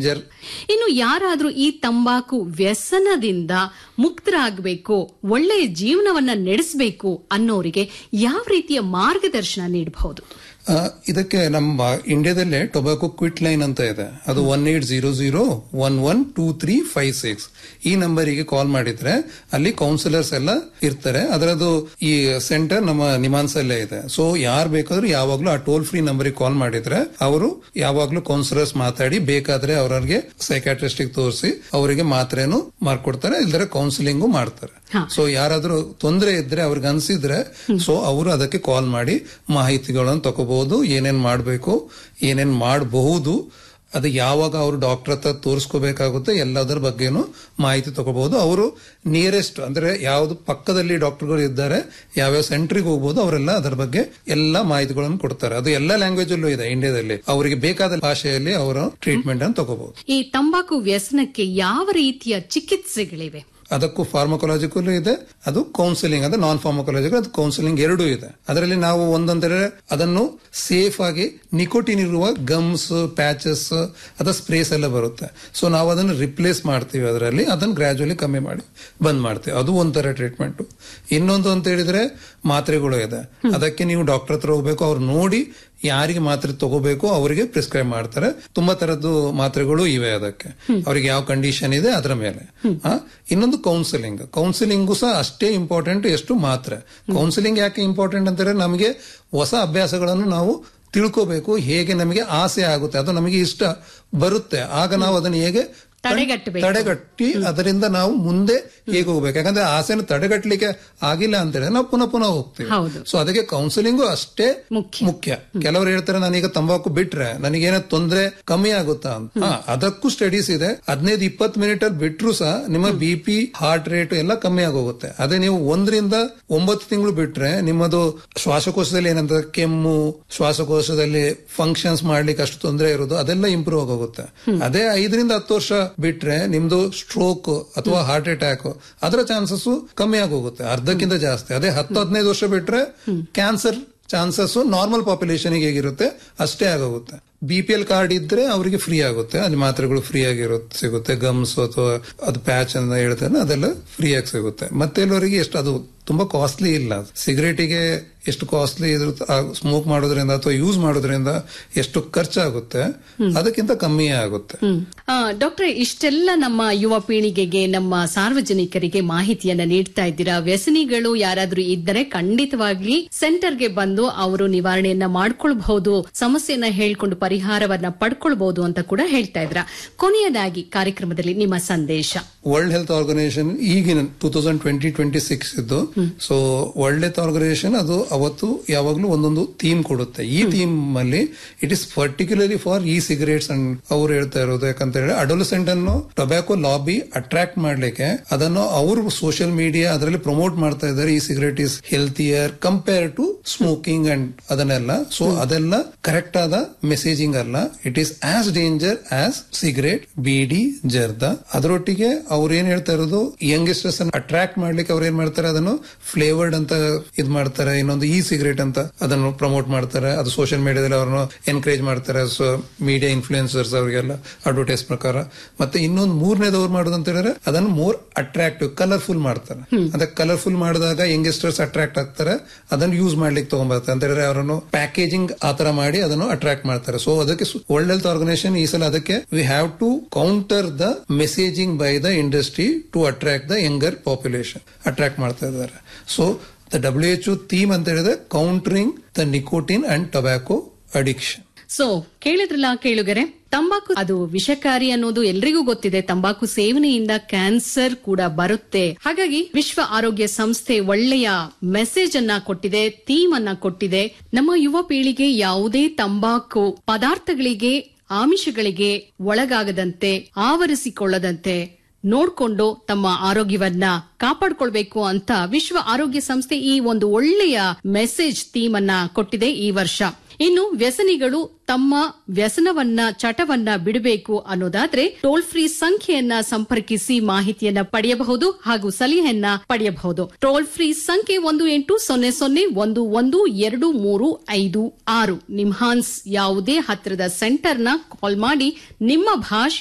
Danger ಇನ್ನು ಯಾರಾದ್ರೂ ಈ ತಂಬಾಕು ವ್ಯಸನದಿಂದ ಮುಕ್ತರಾಗಬೇಕು ಒಳ್ಳೆಯ ಜೀವನವನ್ನ ನಡೆಸಬೇಕು ಅನ್ನೋರಿಗೆ ಯಾವ ರೀತಿಯ ಮಾರ್ಗದರ್ಶನ ನೀಡಬಹುದು ಆ, ಇದಕ್ಕೆ ನಮ್ಮ ಇಂಡಿಯಾದಲ್ಲೇ ಟೊಬ್ಯಾಕೊ ಕ್ವಿಟ್ ಲೈನ್ ಅಂತ ಇದೆ ಅದು one eight zero zero one one two three five six ಈ ನಂಬರಿಗೆ ಕಾಲ್ ಮಾಡಿದ್ರೆ ಅಲ್ಲಿ ಕೌನ್ಸಿಲರ್ಸ್ ಎಲ್ಲ ಇರ್ತಾರೆ ಅದರದ್ದು ಈ ಸೆಂಟರ್ ನಮ್ಮ ನಿಮಾನ್ಸಲ್ಲೇ ಇದೆ ಸೊ ಯಾರು ಬೇಕಾದ್ರೂ ಯಾವಾಗ್ಲೂ ಆ ಟೋಲ್ ಫ್ರೀ ನಂಬರಿಗೆ ಕಾಲ್ ಮಾಡಿದ್ರೆ ಅವರು ಯಾವಾಗ್ಲೂ ಕೌನ್ಸಿಲರ್ಸ್ ಮಾತಾಡಿ ಬೇಕಾದ್ರೆ ಅವರಿಗೆ ಸೈಕಾಟ್ರಿಸ್ಟಿಕ್ ತೋರಿಸಿ ಅವರಿಗೆ ಮಾತ್ರೆನು ಮಾಡ್ಕೊಡ್ತಾರೆ ಇಲ್ದ್ರೆ ಕೌನ್ಸಿಲಿಂಗು ಮಾಡ್ತಾರೆ ಹಾ. ಸೊ ಯಾರಾದ್ರೂ ತೊಂದರೆ ಇದ್ರೆ ಅವ್ರಿಗೆ ಅನ್ಸಿದ್ರೆ ಸೊ ಅವರು ಅದಕ್ಕೆ ಕಾಲ್ ಮಾಡಿ ಮಾಹಿತಿಗಳನ್ನು ತಗೋಬಹುದು ಏನೇನ್ ಮಾಡಬೇಕು ಏನೇನ್ ಮಾಡಬಹುದು ಅದು ಯಾವಾಗ ಅವರು ಡಾಕ್ಟರ್ ಹತ್ರ ತೋರಿಸ್ಕೋಬೇಕಾಗುತ್ತೆ ಎಲ್ಲದರ ಬಗ್ಗೆನೂ ಮಾಹಿತಿ ತಗೋಬಹುದು ಅವರು ನಿಯರೆಸ್ಟ್ ಅಂದ್ರೆ ಯಾವ್ದು ಪಕ್ಕದಲ್ಲಿ ಡಾಕ್ಟರ್ಗಳು ಇದ್ದಾರೆ ಯಾವ್ಯಾವ ಸೆಂಟ್ರಿಗೆ ಹೋಗ್ಬೋದು ಅವರೆಲ್ಲ ಅದರ ಬಗ್ಗೆ ಎಲ್ಲ ಮಾಹಿತಿಗಳನ್ನು ಕೊಡ್ತಾರೆ ಅದು ಎಲ್ಲ ಲ್ಯಾಂಗ್ವೇಜ್ ಅಲ್ಲೂ ಇದೆ ಇಂಡಿಯಾದಲ್ಲಿ ಅವರಿಗೆ ಬೇಕಾದ ಭಾಷೆಯಲ್ಲಿ ಅವರು ಟ್ರೀಟ್ಮೆಂಟ್ ಅನ್ನು ತಗೋಬಹುದು ಈ ತಂಬಾಕು ವ್ಯಸನಕ್ಕೆ ಯಾವ ರೀತಿಯ ಚಿಕಿತ್ಸೆಗಳಿವೆ ಅದಕ್ಕೂ ಫಾರ್ಮಕೊಲಾಜಿಕಲ್ ಇದೆ ಅದು ಕೌನ್ಸಿಲಿಂಗ್ ಅಂದ್ರೆ ನಾನ್ ಫಾರ್ಮಕೊಲಾಜಿಕಲ್ ಅದು ಕೌನ್ಸಿಲಿಂಗ್ ಎರಡೂ ಇದೆ ಅದರಲ್ಲಿ ನಾವು ಒಂದಂದ್ರೆ ಅದನ್ನು ಸೇಫ್ ಆಗಿ ನಿಕೋಟಿನ್ ಇರುವ ಗಮ್ಸ್ ಪ್ಯಾಚಸ್ ಅದ ಸ್ಪ್ರೇಸ್ ಎಲ್ಲ ಬರುತ್ತೆ ಸೊ ನಾವು ಅದನ್ನು ರಿಪ್ಲೇಸ್ ಮಾಡ್ತೀವಿ ಅದರಲ್ಲಿ ಅದನ್ನು ಗ್ರಾಜುವಲಿ ಕಮ್ಮಿ ಮಾಡಿ ಬಂದ್ ಮಾಡ್ತೀವಿ ಅದು ಒಂಥರ ಟ್ರೀಟ್ಮೆಂಟ್ ಇನ್ನೊಂದು ಅಂತ ಹೇಳಿದ್ರೆ ಮಾತ್ರೆಗಳು ಇದೆ ಅದಕ್ಕೆ ನೀವು ಡಾಕ್ಟರ್ ಹತ್ರ ಹೋಗ್ಬೇಕು ಅವ್ರು ನೋಡಿ ಯಾರಿಗೆ ಮಾತ್ರೆ ತಗೋಬೇಕು ಅವರಿಗೆ ಪ್ರಿಸ್ಕ್ರೈಬ್ ಮಾಡ್ತಾರೆ ತುಂಬಾ ತರದ್ದು ಮಾತ್ರೆಗಳು ಇವೆ ಅದಕ್ಕೆ ಅವ್ರಿಗೆ ಯಾವ ಕಂಡೀಷನ್ ಇದೆ ಅದರ ಮೇಲೆ ಆ, ಇನ್ನೊಂದು ಕೌನ್ಸಿಲಿಂಗ್ ಕೌನ್ಸಿಲಿಂಗು ಸಹ ಅಷ್ಟೇ ಇಂಪಾರ್ಟೆಂಟ್ ಎಷ್ಟು ಮಾತ್ರೆ ಕೌನ್ಸಿಲಿಂಗ್ ಯಾಕೆ ಇಂಪಾರ್ಟೆಂಟ್ ಅಂತಂದ್ರೆ ನಮಗೆ ಹೊಸ ಅಭ್ಯಾಸಗಳನ್ನು ನಾವು ತಿಳ್ಕೋಬೇಕು ಹೇಗೆ ನಮಗೆ ಆಸೆ ಆಗುತ್ತೆ ಅದು ನಮಗೆ ಇಷ್ಟ ಬರುತ್ತೆ ಆಗ ನಾವು ಅದನ್ನು ಹೇಗೆ ತಡೆಗಟ್ಟಬೇಕು. ತಡೆಗಟ್ಟಿ ಅದರಿಂದ ನಾವು ಮುಂದೆ ಹೇಗೆ ಹೋಗ್ಬೇಕು ಯಾಕಂದ್ರೆ ಆಸೆನ ತಡೆಗಟ್ಟಲಿಕ್ಕೆ ಆಗಿಲ್ಲ ಅಂತ ಹೇಳಿದ್ರೆ ನಾವು ಪುನಃ ಪುನಃ ಹೋಗ್ತೀವಿ ಹೌದು. ಸೊ ಅದಕ್ಕೆ ಕೌನ್ಸಿಲಿಂಗು ಅಷ್ಟೇ ಮುಖ್ಯ. ಮುಖ್ಯ ಕೆಲವರು ಹೇಳ್ತಾರೆ ನಾನೀಗ ತಂಬಾಕು ಬಿಟ್ರೆ ನನಗೇನೋ ತೊಂದ್ರೆ ಕಮ್ಮಿ ಆಗುತ್ತಾ ಅಂತ ಹಾ, ಅದಕ್ಕೂ ಸ್ಟಡೀಸ್ ಇದೆ ಹದಿನೈದು ಇಪ್ಪತ್ತು ಮಿನಿಟ್ ಅಲ್ಲಿ ಬಿಟ್ರು ಸಹ ನಿಮ್ಮ ಬಿ ಪಿ ಹಾರ್ಟ್ ರೇಟ್ ಎಲ್ಲ ಕಮ್ಮಿ ಆಗೋಗುತ್ತೆ ಅದೇ ನೀವು ಒಂದರಿಂದ ಒಂಬತ್ತು ತಿಂಗಳು ಬಿಟ್ರೆ ನಿಮ್ಮದು ಶ್ವಾಸಕೋಶದಲ್ಲಿ ಏನಂತ ಕೆಮ್ಮು ಶ್ವಾಸಕೋಶದಲ್ಲಿ ಫಂಕ್ಷನ್ಸ್ ಮಾಡ್ಲಿಕ್ಕೆ ಅಷ್ಟು ತೊಂದರೆ ಇರೋದು ಅದೆಲ್ಲ ಇಂಪ್ರೂವ್ ಆಗೋಗುತ್ತೆ ಅದೇ ಐದರಿಂದ ಹತ್ತು ವರ್ಷ ಬಿಟ್ರೆ ನಿಮ್ದು ಸ್ಟ್ರೋಕ್ ಅಥವಾ ಹಾರ್ಟ್ ಅಟ್ಯಾಕ್ ಅದರ ಚಾನ್ಸಸ್ ಕಮ್ಮಿ ಆಗೋಗುತ್ತೆ ಅರ್ಧಕ್ಕಿಂತ ಜಾಸ್ತಿ ಅದೇ ಹತ್ತು ಹದಿನೈದು ವರ್ಷ ಬಿಟ್ರೆ ಕ್ಯಾನ್ಸರ್ ಚಾನ್ಸಸ್ ನಾರ್ಮಲ್ ಪಾಪ್ಯುಲೇಷನ್ ಹೇಗಿರುತ್ತೆ ಅಷ್ಟೇ ಆಗೋಗುತ್ತೆ ಬಿ ಪಿ ಎಲ್ ಕಾರ್ಡ್ ಇದ್ರೆ ಅವರಿಗೆ ಫ್ರೀ ಆಗುತ್ತೆ ಅಲ್ಲಿ ಮಾತ್ರೆಗಳು ಫ್ರೀ ಆಗಿರುತ್ತೆ ಸಿಗುತ್ತೆ ಗಮ್ಸ್ ಅಥವಾ ಅದು ಪ್ಯಾಚ್ ಅಂತ ಹೇಳ್ತಾರೆ ಅದೆಲ್ಲ ಫ್ರೀ ಆಗಿ ಸಿಗುತ್ತೆ ಮತ್ತೆ ಎಲ್ಲವರಿಗೆ ಎಷ್ಟು ಅದು ತುಂಬಾ ಕಾಸ್ಟ್ಲಿ ಇಲ್ಲ ಸಿಗರೇಟಿಗೆ ಎಷ್ಟು ಕಾಸ್ಟ್ಲಿ ಇದ್ರ ಸ್ಮೋಕ್ ಮಾಡೋದ್ರಿಂದ ಅಥವಾ ಯೂಸ್ ಮಾಡೋದ್ರಿಂದ ಎಷ್ಟು ಖರ್ಚಾಗುತ್ತೆ ಅದಕ್ಕಿಂತ ಕಮ್ಮಿಯೇ ಆಗುತ್ತೆ ಆ, ಡಾಕ್ಟ್ರೆ ಇಷ್ಟೆಲ್ಲ ನಮ್ಮ ಯುವ ಪೀಳಿಗೆಗೆ ನಮ್ಮ ಸಾರ್ವಜನಿಕರಿಗೆ ಮಾಹಿತಿಯನ್ನ ನೀಡ್ತಾ ಇದ್ದೀರಾ ವ್ಯಸನಿಗಳು ಯಾರಾದ್ರೂ ಇದ್ದರೆ ಖಂಡಿತವಾಗ್ಲಿ ಸೆಂಟರ್ಗೆ ಬಂದು ಅವರು ನಿವಾರಣೆಯನ್ನ ಮಾಡ್ಕೊಳ್ಬಹುದು ಸಮಸ್ಯೆಯನ್ನ ಹೇಳ್ಕೊಂಡು ಪರಿಹಾರವನ್ನ ಪಡ್ಕೊಳ್ಬಹುದು ಅಂತ ಕೂಡ ಹೇಳ್ತಾ ಇದ್ರ ಕೊನೆಯದಾಗಿ ಕಾರ್ಯಕ್ರಮದಲ್ಲಿ ನಿಮ್ಮ ಸಂದೇಶ ವರ್ಲ್ಡ್ ಹೆಲ್ತ್ ಆರ್ಗನೈಸೇಷನ್ ಈಗಿನ two thousand twenty twenty six ಇದ್ದು ಸೊ ವರ್ಲ್ಡ್ ಹೆಲ್ತ್ ಆರ್ಗನೈಸೇಷನ್ ಅದು ಅವತ್ತು ಯಾವಾಗ್ಲೂ ಒಂದೊಂದು ಥೀಮ್ ಕೊಡುತ್ತೆ ಈ ಥೀಮ್ ಅಲ್ಲಿ it is particularly for e cigarettes and ಅವ್ರು ಹೇಳ್ತಾ ಇರೋದು ಯಾಕಂತ ಹೇಳಿ ಅಡೋಲಸೆಂಟ್ ಅನ್ನು ಟೊಬ್ಯಾಕೋ ಲಾಬಿ ಅಟ್ರಾಕ್ಟ್ ಮಾಡ್ಲಿಕ್ಕೆ ಅದನ್ನು ಅವರು ಸೋಷಿಯಲ್ ಮೀಡಿಯಾ ಅದರಲ್ಲಿ ಪ್ರಮೋಟ್ ಮಾಡ್ತಾ ಇದ್ದಾರೆ ಈ cigarette is healthier compare to smoking and ಅದನ್ನೆಲ್ಲ ಸೊ ಅದೆಲ್ಲ ಕರೆಕ್ಟ್ ಆದ ಮೆಸೇಜಿಂಗ್ ಅಲ್ಲ it is as danger as cigarette beedi zarda ಅದರೊಟ್ಟಿಗೆ ಅವ್ರು ಏನ್ ಹೇಳ್ತಾ ಇರೋದು ಯಂಗೆಸ್ಟರ್ಸ್ ಅನ್ನು ಅಟ್ರಾಕ್ಟ್ ಮಾಡ್ಲಿಕ್ಕೆ ಅವ್ರು ಏನ್ ಮಾಡ್ತಾರೆ ಅದನ್ನು ಫ್ಲೇವರ್ಡ್ ಅಂತ ಇದ್ ಮಾಡ್ತಾರೆ ಇನ್ನೊಂದು ಇ ಸಿಗರೇಟ್ ಅಂತ ಅದನ್ನು ಪ್ರಮೋಟ್ ಮಾಡ್ತಾರೆ ಅದು ಸೋಷಿಯಲ್ ಮೀಡಿಯಾದಲ್ಲಿ ಅವ್ರನ್ನು ಎನ್ಕರೇಜ್ ಮಾಡ್ತಾರೆ ಸೊ ಮೀಡಿಯಾ ಇನ್ಫ್ಲೂಯೆನ್ಸರ್ಸ್ ಅವರಿಗೆಲ್ಲ ಅಡ್ವರ್ಟೈಸ್ ಪ್ರಕಾರ ಮತ್ತೆ ಇನ್ನೊಂದು ಮೂರನೇದವ್ರು ಮಾಡೋದು ಅಂತ ಹೇಳಿದ್ರೆ ಅದನ್ನು ಮೋರ್ ಅಟ್ರಾಕ್ಟಿವ್ ಕಲರ್ಫುಲ್ ಮಾಡ್ತಾರೆ ಅದಕ್ಕೆ ಕಲರ್ಫುಲ್ ಮಾಡಿದಾಗ ಯಂಗೆಸ್ಟರ್ಸ್ ಅಟ್ರಾಕ್ಟ್ ಆಗ್ತಾರೆ ಅದನ್ನು ಯೂಸ್ ಮಾಡ್ಲಿಕ್ಕೆ ತಗೊಂಡ್ಬರ್ತಾರೆ ಅಂತ ಹೇಳಿದ್ರೆ ಅವರನ್ನು ಪ್ಯಾಕೇಜಿಂಗ್ ಆತರ ಮಾಡಿ ಅದನ್ನು ಅಟ್ರಾಕ್ಟ್ ಮಾಡ್ತಾರೆ ಸೊ ಅದಕ್ಕೆ ವರ್ಲ್ಡ್ ಹೆಲ್ತ್ ಆರ್ಗನೈಸೇಷನ್ ಈ ಸಲ ಅದಕ್ಕೆ we have to counter the messaging by the industry to attract the younger population attract ಮಾಡ್ತಾ ಇದ್ದಾರೆ so the W H theme ಅಂತ ಹೇಳಿದ್ರೆ countering the nicotine and tobacco addiction so ಕೇಳಿದ್ರಲ್ಲ ಕೇಳುಗರೆ ತಂಬಾಕು ಅದು ವಿಷಕಾರಿ ಅನ್ನೋದು ಎಲ್ರಿಗೂ ಗೊತ್ತಿದೆ ತಂಬಾಕು ಸೇವನೆಯಿಂದ ಕ್ಯಾನ್ಸರ್ ಕೂಡ ಬರುತ್ತೆ ಹಾಗಾಗಿ ವಿಶ್ವ ಆರೋಗ್ಯ ಸಂಸ್ಥೆ ಒಳ್ಳೆಯ ಮೆಸೇಜ್ ಅನ್ನ ಕೊಟ್ಟಿದೆ ಥೀಮ್ ಅನ್ನ ಕೊಟ್ಟಿದೆ ನಮ್ಮ ಯುವ ಪೀಳಿಗೆ ಯಾವುದೇ ತಂಬಾಕು ಪದಾರ್ಥಗಳಿಗೆ ಆಮಿಷಗಳಿಗೆ ಒಳಗಾಗದಂತೆ ಆವರಿಸಿಕೊಳ್ಳದಂತೆ ನೋಡ್ಕೊಂಡು ತಮ್ಮ ಆರೋಗ್ಯವನ್ನ ಕಾಪಾಡ್ಕೊಳ್ಬೇಕು ಅಂತ ವಿಶ್ವ ಆರೋಗ್ಯ ಸಂಸ್ಥೆ ಈ ಒಂದು ಒಳ್ಳೆಯ ಮೆಸೇಜ್ ಥೀಮ್ ಅನ್ನ ಕೊಟ್ಟಿದೆ ಈ ವರ್ಷ ಇನ್ನು ವ್ಯಸನಿಗಳು ತಮ್ಮ ವ್ಯಸನವನ್ನ ಚಟವನ್ನ ಬಿಡಬೇಕು ಅನ್ನೋದಾದ್ರೆ ಟೋಲ್ ಫ್ರೀ ಸಂಖ್ಯೆಯನ್ನ ಸಂಪರ್ಕಿಸಿ ಮಾಹಿತಿಯನ್ನ ಪಡೆಯಬಹುದು ಹಾಗೂ ಸಲಹೆಯನ್ನ ಪಡೆಯಬಹುದು ಟೋಲ್ ಫ್ರೀ ಸಂಖ್ಯೆ ಒಂದು ಎಂಟು ಸೊನ್ನೆ ಸೊನ್ನೆ ಒಂದು ಒಂದು ಎರಡು ಮೂರು ಐದು ಆರು ನಿಮ್ಹಾನ್ಸ್ ಯಾವುದೇ ಹತ್ತಿರದ ಸೆಂಟರ್ನ ಕಾಲ್ ಮಾಡಿ ನಿಮ್ಮ ಭಾಷೆ